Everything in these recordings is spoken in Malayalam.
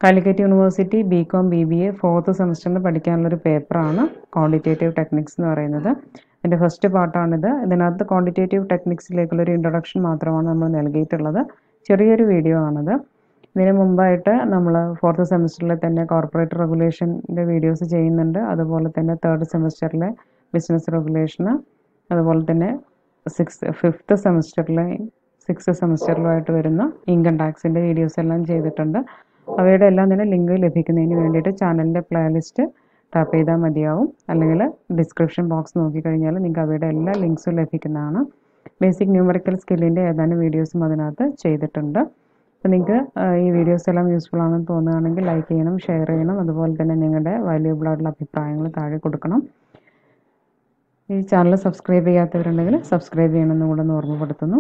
Calicut university B com B B A fourth സെമസ്റ്ററിന് പഠിക്കാനുള്ളൊരു പേപ്പറാണ് ക്വാണ്ടിറ്റേറ്റീവ് ടെക്നിക്സ് എന്ന് പറയുന്നത് എൻ്റെ ഫസ്റ്റ് പാർട്ടാണിത് ഇതിനകത്ത് ക്വാണ്ടിറ്റേറ്റീവ് ടെക്നിക്സിലേക്കുള്ളൊരു ഇൻട്രൊഡക്ഷൻ മാത്രമാണ് നമ്മൾ നൽകിയിട്ടുള്ളത് ചെറിയൊരു വീഡിയോ ആണിത് ഇതിന് മുമ്പായിട്ട് നമ്മൾ ഫോർത്ത് സെമസ്റ്ററിലെ തന്നെ കോർപ്പറേറ്റ് റെഗുലേഷൻ്റെ വീഡിയോസ് ചെയ്യുന്നുണ്ട് അതുപോലെ തന്നെ തേർഡ് സെമസ്റ്ററിലെ ബിസിനസ് റെഗുലേഷന് അതുപോലെ തന്നെ സിക്സ് ഫിഫ്ത്ത് സെമസ്റ്ററിലെ സിക്സ് സെമസ്റ്ററിലുമായിട്ട് വരുന്ന ഇൻകം ടാക്സിൻ്റെ വീഡിയോസ് എല്ലാം ചെയ്തിട്ടുണ്ട് അവയുടെ എല്ലാം തന്നെ ലിങ്ക് ലഭിക്കുന്നതിന് വേണ്ടിയിട്ട് ചാനലിൻ്റെ പ്ലേലിസ്റ്റ് ടാപ്പ് ചെയ്താൽ മതിയാവും അല്ലെങ്കിൽ ഡിസ്ക്രിപ്ഷൻ ബോക്സ് നോക്കിക്കഴിഞ്ഞാൽ നിങ്ങൾക്ക് അവയുടെ എല്ലാ ലിങ്ക്സും ലഭിക്കുന്നതാണ് ബേസിക് ന്യൂമറിക്കൽ സ്കില്ലിൻ്റെ ഏതാനും വീഡിയോസും അതിനകത്ത് ചെയ്തിട്ടുണ്ട് അപ്പോൾ നിങ്ങൾക്ക് ഈ വീഡിയോസ് എല്ലാം യൂസ്ഫുൾ ആണെന്ന് തോന്നുകയാണെങ്കിൽ ലൈക്ക് ചെയ്യണം ഷെയർ ചെയ്യണം അതുപോലെ തന്നെ നിങ്ങളുടെ വാല്യൂബിൾ ആയിട്ടുള്ള അഭിപ്രായങ്ങൾ താഴെ കൊടുക്കണം ഈ ചാനൽ സബ്സ്ക്രൈബ് ചെയ്യാത്തവരുണ്ടെങ്കിൽ സബ്സ്ക്രൈബ് ചെയ്യണമെന്ന് കൂടെ ഒന്ന് ഓർമ്മപ്പെടുത്തുന്നു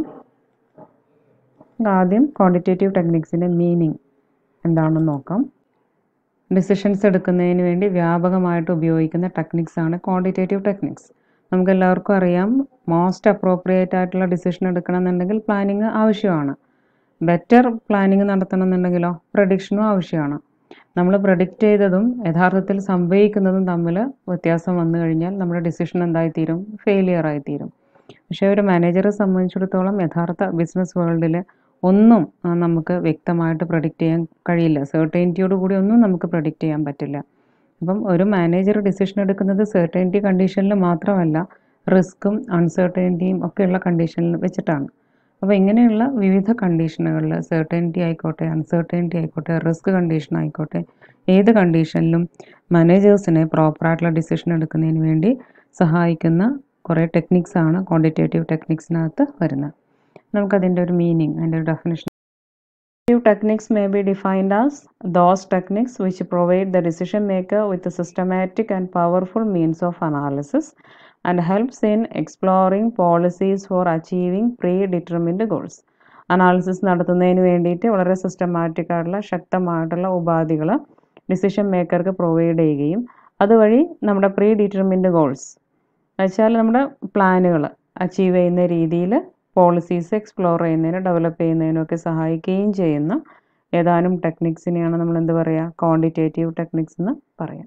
ആദ്യം ക്വാണ്ടിറ്റേറ്റീവ് ടെക്നിക്സിൻ്റെ മീനിങ് എന്താണെന്ന് നോക്കാം ഡിസിഷൻസ് എടുക്കുന്നതിന് വേണ്ടി വ്യാപകമായിട്ട് ഉപയോഗിക്കുന്ന ടെക്നിക്സ് ആണ് ക്വാണ്ടിറ്റേറ്റീവ് ടെക്നിക്സ് നമുക്ക് എല്ലാവർക്കും അറിയാം മോസ്റ്റ് അപ്രോപ്രിയേറ്റ് ആയിട്ടുള്ള ഡിസിഷൻ എടുക്കണമെന്നുണ്ടെങ്കിൽ പ്ലാനിങ് ആവശ്യമാണ് ബെറ്റർ പ്ലാനിങ് നടത്തണമെന്നുണ്ടെങ്കിലോ പ്രഡിക്ഷനും ആവശ്യമാണ് നമ്മൾ പ്രഡിക്റ്റ് ചെയ്തതും യഥാർത്ഥത്തിൽ സംഭവിക്കുന്നതും തമ്മിൽ വ്യത്യാസം വന്നു കഴിഞ്ഞാൽ നമ്മുടെ ഡിസിഷൻ എന്തായിത്തീരും ഫെയിലിയർ ആയിത്തീരും പക്ഷേ ഒരു മാനേജറെ സംബന്ധിച്ചിടത്തോളം യഥാർത്ഥ ബിസിനസ് വേൾഡിൽ ഒന്നും നമുക്ക് വ്യക്തമായിട്ട് പ്രഡിക്റ്റ് ചെയ്യാൻ കഴിയില്ല സെർട്ടൈനിറ്റിയോട് കൂടി ഒന്നും നമുക്ക് പ്രഡിക്റ്റ് ചെയ്യാൻ പറ്റില്ല അപ്പം ഒരു മാനേജർ ഡിസിഷൻ എടുക്കുന്നത് സെർട്ടൈനിറ്റി കണ്ടീഷനിൽ മാത്രമല്ല റിസ്ക്കും അൺസെർട്ടൈനിറ്റിയും ഒക്കെയുള്ള കണ്ടീഷനിൽ വെച്ചിട്ടാണ് അപ്പോൾ ഇങ്ങനെയുള്ള വിവിധ കണ്ടീഷനുകളിൽ സെർട്ടൈനിറ്റി ആയിക്കോട്ടെ അൺസെർട്ടൈനിറ്റി ആയിക്കോട്ടെ റിസ്ക് കണ്ടീഷൻ ആയിക്കോട്ടെ ഏത് കണ്ടീഷനിലും മാനേജേഴ്സിനെ പ്രോപ്പറായിട്ടുള്ള ഡിസിഷൻ എടുക്കുന്നതിന് വേണ്ടി സഹായിക്കുന്ന കുറേ ടെക്നിക്സ് ആണ് ക്വാണ്ടിറ്റേറ്റീവ് ടെക്നിക്സിനകത്ത് വരുന്നത് നമുക്കതിൻ്റെ ഒരു മീനിങ് അതിൻ്റെ ഒരു definition techniques may be defined as those techniques which provide the decision maker with a systematic and powerful means of analysis and helps in exploring policies for achieving predetermined goals. Analysis നടത്തുന്നതിന് വേണ്ടിയിട്ട് വളരെ സിസ്റ്റമാറ്റിക് ആയിട്ടുള്ള ശക്തമായിട്ടുള്ള ഉപാധികൾ ഡിസിഷൻ മേക്കർക്ക് പ്രൊവൈഡ് ചെയ്യുകയും അതുവഴി നമ്മുടെ പ്രീ ഡിറ്റർമിൻഡ് ഗോൾസ് വെച്ചാൽ നമ്മുടെ പ്ലാനുകൾ അച്ചീവ് ചെയ്യുന്ന രീതിയിൽ പോളിസീസ് എക്സ്പ്ലോർ ചെയ്യുന്നതിന് ഡെവലപ്പ് ചെയ്യുന്നതിനൊക്കെ സഹായിക്കുകയും ചെയ്യുന്ന ഏതാനും ടെക്നിക്സിനെയാണ് നമ്മൾ എന്ത് പറയുക ക്വാണ്ടിറ്റേറ്റീവ് ടെക്നിക്സ് എന്ന് പറയാം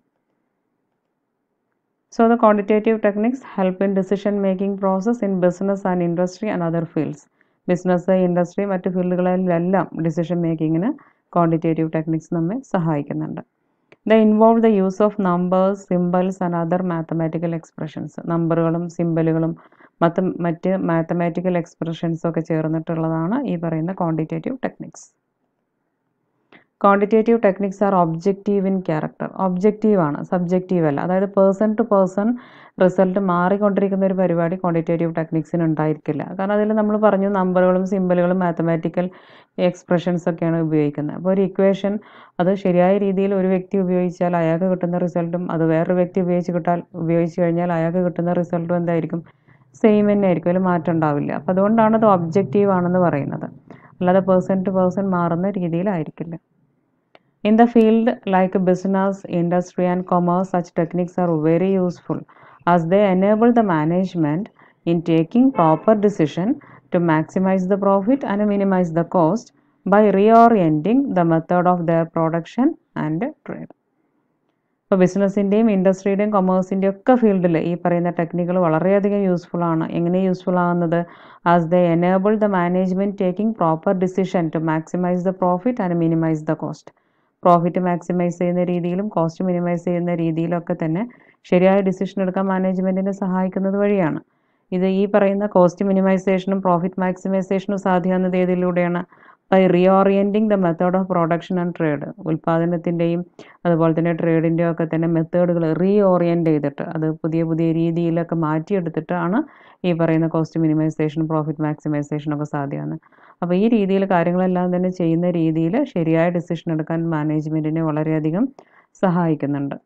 so the quantitative techniques help in decision making process in business and industry and other fields business industry മറ്റ് ഫീൽഡുകളിലെല്ലാം ഡിസിഷൻ മേക്കിങ്ങിന് ക്വാണ്ടിറ്റേറ്റീവ് ടെക്നിക്സ് നമ്മെ സഹായിക്കുന്നുണ്ട് the involve the use of numbers symbols and other mathematical expressions നമ്പറുകളും സിമ്പിളുകളും മറ്റ് മറ്റ് മാത്തമാറ്റിക്കൽ എക്സ്പ്രഷൻസും ഒക്കെ ചേർന്നിട്ടുള്ളതാണ് ഈ പറയുന്ന quantitative techniques quantitative techniques are objective in character objective ആണ് സബ്ജക്റ്റീവ് അല്ല അതായത് പേഴ്സൺ ടു പേഴ്സൺ റിസൾട്ട് മാറിക്കൊണ്ടിരിക്കുന്ന ഒരു പരിപാടി ക്വാണ്ടിറ്റേറ്റീവ് ടെക്നിക്സിന് ഉണ്ടായിരിക്കില്ല കാരണം അതിൽ നമ്മൾ പറഞ്ഞു നമ്പറുകളും സിമ്പിളുകളും മാത്തമാറ്റിക്കൽ എക്സ്പ്രഷൻസ് ഒക്കെയാണ് ഉപയോഗിക്കുന്നത് അപ്പോൾ ഒരു ഇക്വേഷൻ അത് ശരിയായ രീതിയിൽ ഒരു വ്യക്തി ഉപയോഗിച്ചാൽ അയാൾക്ക് കിട്ടുന്ന റിസൾട്ടും അത് വേറൊരു വ്യക്തി ഉപയോഗിച്ച് കിട്ടാൽ ഉപയോഗിച്ച് കഴിഞ്ഞാൽ അയാൾക്ക് കിട്ടുന്ന റിസൾട്ടും എന്തായിരിക്കും സെയിം തന്നെ ആയിരിക്കും അതിൽ മാറ്റം ഉണ്ടാവില്ല അപ്പോൾ അതുകൊണ്ടാണ് അത് ഒബ്ജക്റ്റീവ് ആണെന്ന് പറയുന്നത് അല്ലാതെ പേഴ്സൺ ടു പേഴ്സൺ മാറുന്ന രീതിയിലായിരിക്കില്ല In the field like business, industry, and commerce, such techniques are very useful as they enable the management in taking proper decision to maximize the profit and minimize the cost by reorienting the method of their production and trade. ഇപ്പോൾ ബിസിനസ്സിൻ്റെയും ഇൻഡസ്ട്രിയുടെയും കൊമേഴ്സിൻ്റെയും ഒക്കെ ഫീൽഡിൽ ഈ പറയുന്ന ടെക്നിക്കുകൾ വളരെയധികം യൂസ്ഫുൾ ആണ് എങ്ങനെ യൂസ്ഫുൾ ആകുന്നത് as the enable the management taking proper decision to maximise the profit and minimise the cost profit maximise ചെയ്യുന്ന രീതിയിലും കോസ്റ്റ് മിനിമൈസ് ചെയ്യുന്ന രീതിയിലൊക്കെ തന്നെ ശരിയായ ഡിസിഷൻ എടുക്കാൻ മാനേജ്മെൻറ്റിനെ സഹായിക്കുന്നത് വഴിയാണ് ഇത് ഈ പറയുന്ന കോസ്റ്റ് മിനിമൈസേഷനും പ്രോഫിറ്റ് മാക്സിമൈസേഷനും സാധ്യമാകുന്നത് ഏതിലൂടെയാണ് by reorienting the method of production and trade ഉൽപ്പാദനത്തിൻ്റെയും അതുപോലെ തന്നെ ട്രേഡിൻ്റെയും ഒക്കെ തന്നെ മെത്തേഡുകൾ റീഓറിയൻറ്റ് ചെയ്തിട്ട് അത് പുതിയ പുതിയ രീതിയിലൊക്കെ മാറ്റിയെടുത്തിട്ടാണ് ഈ പറയുന്ന കോസ്റ്റ് മിനിമൈസേഷനും പ്രോഫിറ്റ് മാക്സിമൈസേഷനും ഒക്കെ സാധ്യമാണ് അപ്പോൾ ഈ രീതിയിൽ കാര്യങ്ങളെല്ലാം തന്നെ ചെയ്യുന്ന രീതിയിൽ ശരിയായ ഡിസിഷൻ എടുക്കാൻ മാനേജ്മെൻറ്റിനെ വളരെയധികം സഹായിക്കുന്നുണ്ട്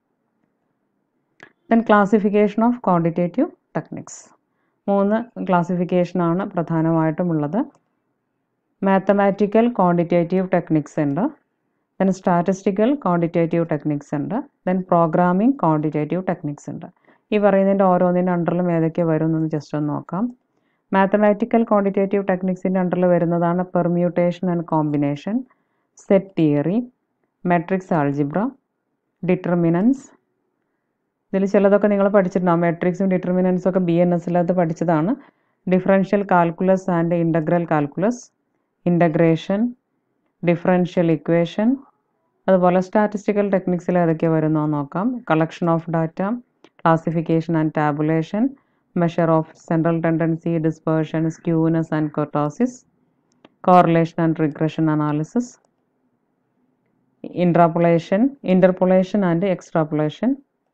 then classification of quantitative techniques മൂന്ന് ക്ലാസിഫിക്കേഷനാണ് പ്രധാനമായിട്ടും ഉള്ളത് മാത്തമാറ്റിക്കൽ ക്വാണ്ടിറ്റേറ്റീവ് ടെക്നിക്സ് ഉണ്ട് ദെൻ സ്റ്റാറ്റിസ്റ്റിക്കൽ ക്വാണ്ടിറ്റേറ്റീവ് ടെക്നിക്സ് ഉണ്ട് ദെൻ പ്രോഗ്രാമിംഗ് ക്വാണ്ടിറ്റേറ്റീവ് ടെക്നിക്സ് ഉണ്ട് ഈ പറയുന്നതിൻ്റെ ഓരോന്നിൻ്റെ അണ്ടറിലും ഏതൊക്കെ വരും എന്നൊന്ന് ജസ്റ്റ് ഒന്ന് നോക്കാം മാത്തമാറ്റിക്കൽ ക്വാണ്ടിറ്റേറ്റീവ് ടെക്നിക്സിൻ്റെ അണ്ടറിൽ വരുന്നതാണ് permutation and combination set theory matrix algebra determinants ഇതിൽ ചിലതൊക്കെ നിങ്ങൾ പഠിച്ചിട്ടുണ്ടാവും മെട്രിക്സും ഡിറ്റർമിനൻസും ഒക്കെ ബി എൻ എസിലകത്ത് പഠിച്ചതാണ് differential calculus and integral calculus integration differential equation അതുപോലെ സ്റ്റാറ്റിസ്റ്റിക്കൽ ടെക്നിക്സിൽ ഏതൊക്കെ വരുന്നോ നോക്കാം collection of data classification and tabulation measure of central tendency dispersion skewness and kurtosis correlation and regression analysis intrapolation interpolation and extrapolation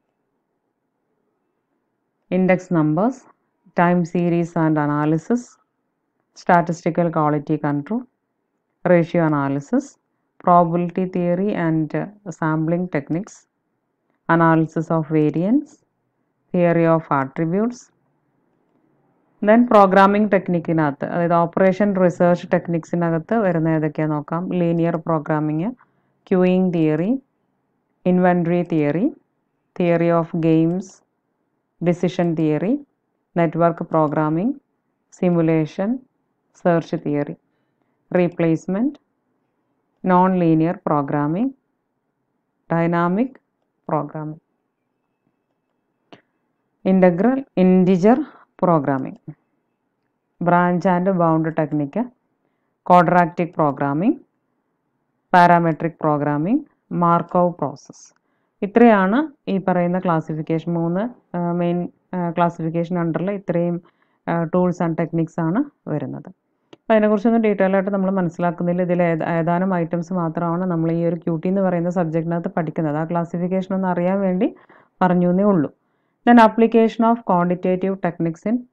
index numbers, time series and analysis, statistical quality control, ratio analysis, probability theory and uh, sampling techniques, analysis of variance, theory of attributes, then programming ടെക്നിക്കിനകത്ത് അതായത് ഓപ്പറേഷൻ റിസർച്ച് ടെക്നിക്സിനകത്ത് വരുന്ന ഏതൊക്കെയാണെന്ന് നോക്കാം linear programming queuing theory inventory theory theory of games decision theory, network programming, simulation, search theory, replacement, non-linear programming, dynamic programming, integral integer programming, branch and bound technique, quadratic programming, parametric programming, Markov process. ഇത്രയാണ് ഈ പറയുന്ന ക്ലാസിഫിക്കേഷൻ മൂന്ന് മെയിൻ ക്ലാസിഫിക്കേഷൻ അണ്ടറിൽ ഇത്രയും ടൂൾസ് ആൻഡ് ടെക്നിക്സ് ആണ് വരുന്നത് അപ്പോൾ അതിനെക്കുറിച്ചൊന്നും ഡീറ്റെയിൽ ആയിട്ട് നമ്മൾ മനസ്സിലാക്കുന്നില്ല ഇതിൽ ഏത- ഏതാനും ഐറ്റംസ് മാത്രമാണ് നമ്മൾ ഈ ഒരു ക്യൂട്ടി എന്ന് പറയുന്ന സബ്ജക്റ്റിനകത്ത് പഠിക്കുന്നത് ആ ക്ലാസിഫിക്കേഷൻ ഒന്ന് അറിയാൻ വേണ്ടി പറഞ്ഞു എന്നേ ഉള്ളൂ then application of quantitative techniques in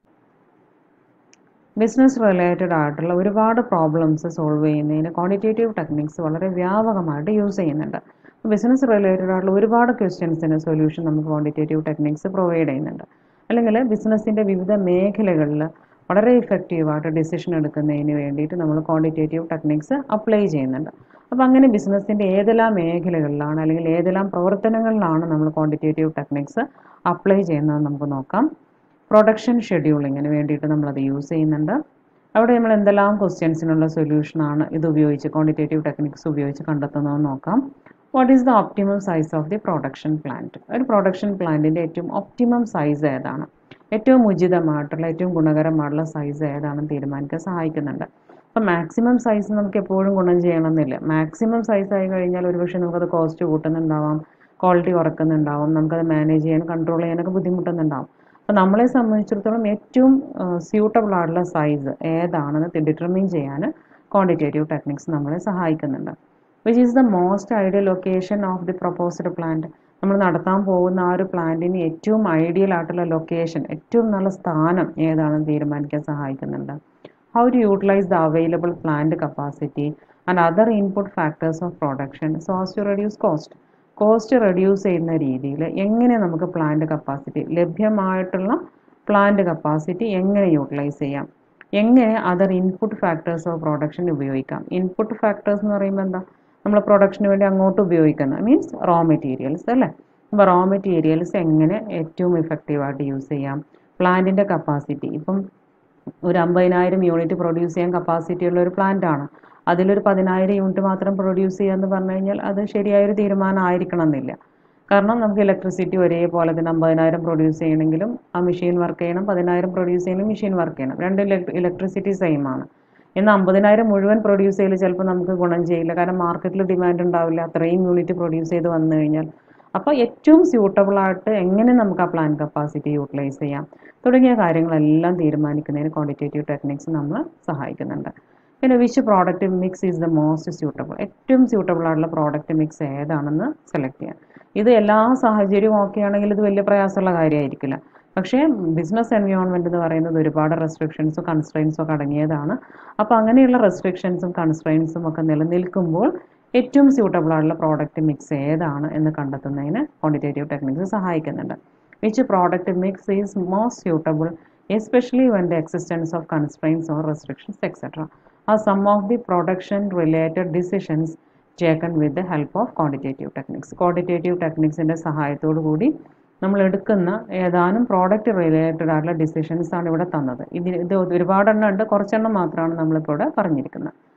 business related ആയിട്ടുള്ള ഒരുപാട് പ്രോബ്ലംസ് സോൾവ് ചെയ്യുന്നതിന് ക്വാണ്ടിറ്റേറ്റീവ് ടെക്നിക്സ് വളരെ വ്യാപകമായിട്ട് യൂസ് ചെയ്യുന്നുണ്ട് ബിസിനസ് റിലേറ്റഡ് ആയിട്ടുള്ള ഒരുപാട് ക്വസ്റ്റ്യൻസിന് സൊല്യൂഷൻ നമുക്ക് ക്വാണ്ടിറ്റേറ്റീവ് ടെക്നിക്സ് പ്രൊവൈഡ് ചെയ്യുന്നുണ്ട് അല്ലെങ്കിൽ ബിസിനസ്സിൻ്റെ വിവിധ മേഖലകളിൽ വളരെ ഇഫക്റ്റീവായിട്ട് ഡിസിഷൻ എടുക്കുന്നതിന് വേണ്ടിയിട്ട് നമ്മൾ ക്വാണ്ടിറ്റേറ്റീവ് ടെക്നിക്സ് അപ്ലൈ ചെയ്യുന്നുണ്ട് അപ്പോൾ അങ്ങനെ ബിസിനസ്സിൻ്റെ ഏതെല്ലാം മേഖലകളിലാണ് അല്ലെങ്കിൽ ഏതെല്ലാം പ്രവർത്തനങ്ങളിലാണ് നമ്മൾ ക്വാണ്ടിറ്റേറ്റീവ് ടെക്നിക്സ് അപ്ലൈ ചെയ്യുന്നത് നമുക്ക് നോക്കാം പ്രൊഡക്ഷൻ ഷെഡ്യൂളിങ്ങിന് വേണ്ടിയിട്ട് നമ്മളത് യൂസ് ചെയ്യുന്നുണ്ട് അവിടെ നമ്മൾ എന്തെല്ലാം ക്വസ്റ്റ്യൻസിനുള്ള സൊല്യൂഷനാണ് ഇത് ഉപയോഗിച്ച് ക്വാണ്ടിറ്റേറ്റീവ് ടെക്നിക്സ് ഉപയോഗിച്ച് കണ്ടെത്തുന്നതെന്ന് നോക്കാം what is the optimum size of the production plant ഒരു പ്രൊഡക്ഷൻ പ്ലാന്റിൻ്റെ ഏറ്റവും ഒപ്റ്റിമം സൈസ് ഏതാണ് ഏറ്റവും ഉചിതമായിട്ടുള്ള ഏറ്റവും ഗുണകരമായിട്ടുള്ള സൈസ് ഏതാണെന്ന് തീരുമാനിക്കാൻ സഹായിക്കുന്നുണ്ട് അപ്പോൾ മാക്സിമം സൈസ് നമുക്ക് എപ്പോഴും ഗുണം ചെയ്യണമെന്നില്ല മാക്സിമം സൈസ് ആയി കഴിഞ്ഞാൽ ഒരുപക്ഷെ നമുക്കത് കോസ്റ്റ് കൂട്ടുന്നുണ്ടാവാം ക്വാളിറ്റി കുറക്കുന്നുണ്ടാവും നമുക്കത് മാനേജ് ചെയ്യാൻ കൺട്രോൾ ചെയ്യാനൊക്കെ ബുദ്ധിമുട്ടുന്നുണ്ടാവും അപ്പോൾ നമ്മളെ സംബന്ധിച്ചിടത്തോളം ഏറ്റവും സ്യൂട്ടബിൾ ആയിട്ടുള്ള സൈസ് ഏതാണെന്ന് ഡിറ്റർമിൻ ചെയ്യാൻ ക്വാണ്ടിറ്റേറ്റീവ് ടെക്നിക്സ് നമ്മളെ സഹായിക്കുന്നുണ്ട് which is the most ideal location of the proposed plant നമ്മൾ നടത്താൻ പോകുന്ന ആ ഒരു പ്ലാന്റിന് ഏറ്റവും ഐഡിയൽ ആയിട്ടുള്ള ലൊക്കേഷൻ ഏറ്റവും നല്ല സ്ഥാനം ഏതാണെന്ന് തീരുമാനിക്കാൻ സഹായിക്കുന്നുണ്ട് how to utilise the available plant capacity and other input factors of production so as to reduce cost cost reduce ചെയ്യുന്ന രീതിയിൽ എങ്ങനെ നമുക്ക് പ്ലാന്റ് കപ്പാസിറ്റി ലഭ്യമായിട്ടുള്ള പ്ലാന്റ് കപ്പാസിറ്റി എങ്ങനെ യൂട്ടിലൈസ് ചെയ്യാം എങ്ങനെ other input factors of production ഉപയോഗിക്കാം ഇൻപുട്ട് ഫാക്ടേഴ്സ് എന്ന് പറയുമ്പോൾ എന്താ നമ്മൾ പ്രൊഡക്ഷന് വേണ്ടി അങ്ങോട്ട് ഉപയോഗിക്കുന്ന മീൻസ് റോ മെറ്റീരിയൽസ് അല്ലേ അപ്പോൾ റോ മെറ്റീരിയൽസ് എങ്ങനെ ഏറ്റവും ഇഫക്റ്റീവായിട്ട് യൂസ് ചെയ്യാം പ്ലാന്റിൻ്റെ കപ്പാസിറ്റി ഇപ്പം ഒരു അമ്പതിനായിരം യൂണിറ്റ് പ്രൊഡ്യൂസ് ചെയ്യാൻ കപ്പാസിറ്റി ഉള്ള ഒരു പ്ലാന്റ് ആണ് അതിലൊരു പതിനായിരം യൂണിറ്റ് മാത്രം പ്രൊഡ്യൂസ് ചെയ്യുക എന്ന് പറഞ്ഞു കഴിഞ്ഞാൽ അത് ശരിയായൊരു തീരുമാനം ആയിരിക്കണം എന്നില്ല കാരണം നമുക്ക് ഇലക്ട്രിസിറ്റി ഒരേപോലെ തന്നെ അമ്പതിനായിരം പ്രൊഡ്യൂസ് ചെയ്യണമെങ്കിലും ആ മെഷീൻ വർക്ക് ചെയ്യണം പതിനായിരം പ്രൊഡ്യൂസ് ചെയ്യണമെങ്കിൽ മെഷീൻ വർക്ക് ചെയ്യണം രണ്ട് ഇലക്ട്രിസിറ്റി സെയിം ആണ് എന്നാൽ അമ്പതിനായിരം മുഴുവൻ പ്രൊഡ്യൂസ് ചെയ്യൽ ചിലപ്പോൾ നമുക്ക് ഗുണം ചെയ്യില്ല കാരണം മാർക്കറ്റിൽ ഡിമാൻഡ് ഉണ്ടാവില്ല അത്രയും യൂണിറ്റ് പ്രൊഡ്യൂസ് ചെയ്ത് വന്നു കഴിഞ്ഞാൽ അപ്പോൾ ഏറ്റവും സ്യൂട്ടബിൾ ആയിട്ട് എങ്ങനെ നമുക്ക് ആ പ്ലാൻ കപ്പാസിറ്റി യൂട്ടിലൈസ് ചെയ്യാം തുടങ്ങിയ കാര്യങ്ങളെല്ലാം തീരുമാനിക്കുന്നതിന് ക്വാണ്ടിറ്റേറ്റീവ് ടെക്നിക്സ് നമ്മൾ സഹായിക്കുന്നുണ്ട് പിന്നെ which product mix is the most suitable ഏറ്റവും സ്യൂട്ടബിൾ ആയിട്ടുള്ള പ്രോഡക്റ്റ് മിക്സ് ഏതാണെന്ന് സെലക്ട് ചെയ്യാം ഇത് എല്ലാ സാഹചര്യവും ഓക്കെ ആണെങ്കിൽ ഇത് വലിയ പ്രയാസമുള്ള കാര്യമായിരിക്കില്ല പക്ഷേ ബിസിനസ് എൻവയോൺമെൻറ്റ് എന്ന് പറയുന്നത് ഒരുപാട് റെസ്ട്രിക്ഷൻസും കൺസ്ട്രെയിൻസും ഒക്കെ അടങ്ങിയതാണ് അപ്പോൾ അങ്ങനെയുള്ള റെസ്ട്രിക്ഷൻസും കൺസ്ട്രെയിൻസും ഒക്കെ നിലനിൽക്കുമ്പോൾ ഏറ്റവും സ്യൂട്ടബിൾ ആയിട്ടുള്ള പ്രോഡക്റ്റ് മിക്സ് ഏതാണ് എന്ന് കണ്ടെത്തുന്നതിന് ക്വാണ്ടിറ്റേറ്റീവ് ടെക്നിക്സ് സഹായിക്കുന്നുണ്ട് which product mix is most suitable especially when the existence of constraints or restrictions etcetera ah some of the production related decisions taken with the help of quantitative techniques quantitative ടെക്നിക്സിൻ്റെ സഹായത്തോടു കൂടി നമ്മൾ എടുക്കുന്ന ഏതാനും പ്രോഡക്റ്റ് റിലേറ്റഡ് ആയിട്ടുള്ള ഡിസിഷൻസ് ആണ് ഇവിടെ തന്നത് ഇതിന് ഇത് ഒരുപാടെണ്ണം ഉണ്ട് കുറച്ചെണ്ണം മാത്രമാണ് നമ്മളിപ്പോൾ ഇവിടെ പറഞ്ഞിരിക്കുന്നത്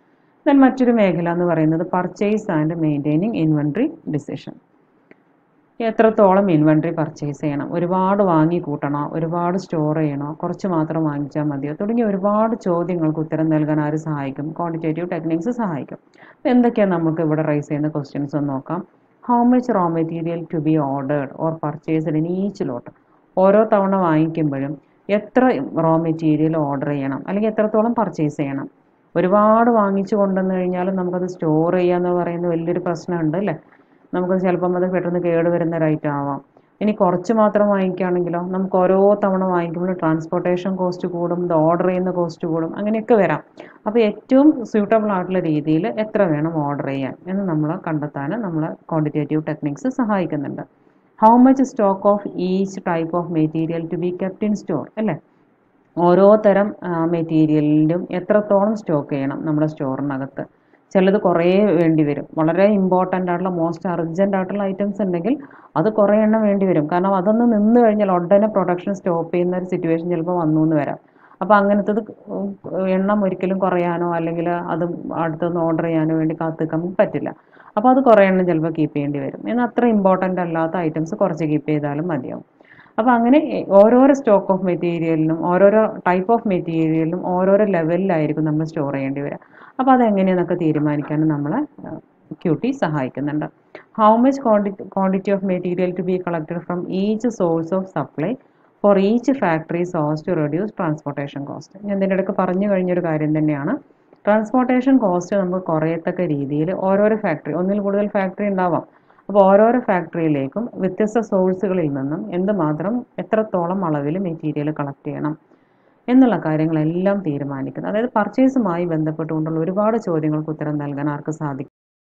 ദെൻ മറ്റൊരു മേഖല എന്ന് പറയുന്നത് purchase and maintaining inventory decision എത്രത്തോളം ഇൻവെൻട്രി പർച്ചേസ് ചെയ്യണം ഒരുപാട് വാങ്ങി കൂട്ടണോ ഒരുപാട് സ്റ്റോർ ചെയ്യണോ കുറച്ച് മാത്രം വാങ്ങിച്ചാൽ മതിയോ തുടങ്ങിയ ഒരുപാട് ചോദ്യങ്ങൾക്ക് ഉത്തരം നൽകാൻ ആര് സഹായിക്കും ക്വാണ്ടിറ്റേറ്റീവ് ടെക്നിക്സ് സഹായിക്കും അപ്പോൾ എന്തൊക്കെയാണ് നമുക്ക് ഇവിടെ റൈസ് ചെയ്യുന്ന ക്വസ്റ്റ്യൻസ് ഒന്ന് നോക്കാം how much raw material to be ordered or purchased in each lot ഓരോ തവണ വാങ്ങിക്കുമ്പോഴും എത്ര റോ മെറ്റീരിയൽ ഓർഡർ ചെയ്യണം അല്ലെങ്കിൽ എത്രത്തോളം പർച്ചേസ് ചെയ്യണം ഒരുപാട് വാങ്ങിച്ചു കൊണ്ടുവന്നു കഴിഞ്ഞാലും നമുക്കത് സ്റ്റോർ ചെയ്യാന്ന് പറയുന്ന വലിയൊരു പ്രശ്നമുണ്ട് അല്ലേ നമുക്ക് ചിലപ്പം അത് പെട്ടെന്ന് കേടുവരുന്ന ഒരു ഐറ്റം ആവാം ഇനി കുറച്ച് മാത്രം വാങ്ങിക്കുകയാണെങ്കിലോ നമുക്ക് ഓരോ തവണ വാങ്ങിക്കുമ്പോൾ ട്രാൻസ്പോർട്ടേഷൻ കോസ്റ്റ് കൂടും ഇത് ഓർഡർ ചെയ്യുന്ന കോസ്റ്റ് കൂടും അങ്ങനെയൊക്കെ വരാം അപ്പോൾ ഏറ്റവും സ്യൂട്ടബിൾ ആയിട്ടുള്ള രീതിയിൽ എത്ര വേണം ഓർഡർ ചെയ്യാൻ എന്ന് നമ്മൾ കണ്ടെത്താൻ നമ്മൾ ക്വാണ്ടിറ്റേറ്റീവ് ടെക്നിക്സ് സഹായിക്കുന്നുണ്ട് how much stock of each type of material to be kept in store അല്ലേ ഓരോ തരം മെറ്റീരിയലിലും എത്രത്തോളം സ്റ്റോക്ക് ചെയ്യണം നമ്മുടെ സ്റ്റോറിനകത്ത് ചിലത് കുറേ വേണ്ടി വരും വളരെ ഇമ്പോർട്ടൻ്റ് ആയിട്ടുള്ള മോസ്റ്റ് അർജൻറ്റ് ആയിട്ടുള്ള ഐറ്റംസ് ഉണ്ടെങ്കിൽ അത് കുറേ എണ്ണം വേണ്ടി വരും കാരണം അതൊന്ന് നിന്ന് കഴിഞ്ഞാൽ ഉടനെ പ്രൊഡക്ഷൻ സ്റ്റോപ്പ് ചെയ്യുന്ന ഒരു സിറ്റുവേഷൻ ചിലപ്പോൾ വന്നു എന്ന് വരാം അപ്പോൾ അങ്ങനത്തത് എണ്ണം ഒരിക്കലും കുറയാനോ അല്ലെങ്കിൽ അത് അടുത്തൊന്ന് ഓർഡർ ചെയ്യാനോ വേണ്ടി കാത്തു നിൽക്കാൻ പറ്റില്ല അപ്പോൾ അത് കുറേ എണ്ണം ചിലപ്പോൾ കീപ്പ് ചെയ്യേണ്ടി വരും എന്നാൽ അത്ര ഇമ്പോർട്ടൻ്റ് അല്ലാത്ത ഐറ്റംസ് കുറച്ച് കീപ്പ് ചെയ്താലും മതിയാവും അപ്പോൾ അങ്ങനെ ഓരോരോ സ്റ്റോക്ക് ഓഫ് മെറ്റീരിയലിനും ഓരോരോ ടൈപ്പ് ഓഫ് മെറ്റീരിയലിനും ഓരോരോ ലെവലിലായിരിക്കും നമ്മൾ സ്റ്റോർ ചെയ്യേണ്ടി വരിക അപ്പോൾ അതെങ്ങനെയെന്നൊക്കെ തീരുമാനിക്കാനും നമ്മളെ ക്യൂ ടി സഹായിക്കുന്നുണ്ട് how much quantity quantity of material to be collected from each source of supply for each factory source to reduce transportation cost ഞാൻ ഇതിൻ്റെ ഇടയ്ക്ക് പറഞ്ഞു കഴിഞ്ഞൊരു കാര്യം തന്നെയാണ് ട്രാൻസ്പോർട്ടേഷൻ കോസ്റ്റ് നമുക്ക് കുറയത്തക്ക രീതിയിൽ ഓരോരോ ഫാക്ടറി ഒന്നിൽ കൂടുതൽ ഫാക്ടറി ഉണ്ടാവാം അപ്പോൾ ഓരോരോ ഫാക്ടറിയിലേക്കും വ്യത്യസ്ത സോഴ്സുകളിൽ നിന്നും എന്തുമാത്രം എത്രത്തോളം അളവിൽ മെറ്റീരിയൽ കളക്ട് ചെയ്യണം എന്നുള്ള കാര്യങ്ങളെല്ലാം തീരുമാനിക്കുന്നത് അതായത് പർച്ചേസുമായി ബന്ധപ്പെട്ടുകൊണ്ടുള്ള ഒരുപാട് ചോദ്യങ്ങൾക്ക് ഉത്തരം നൽകാൻ ആർക്ക് സാധിക്കും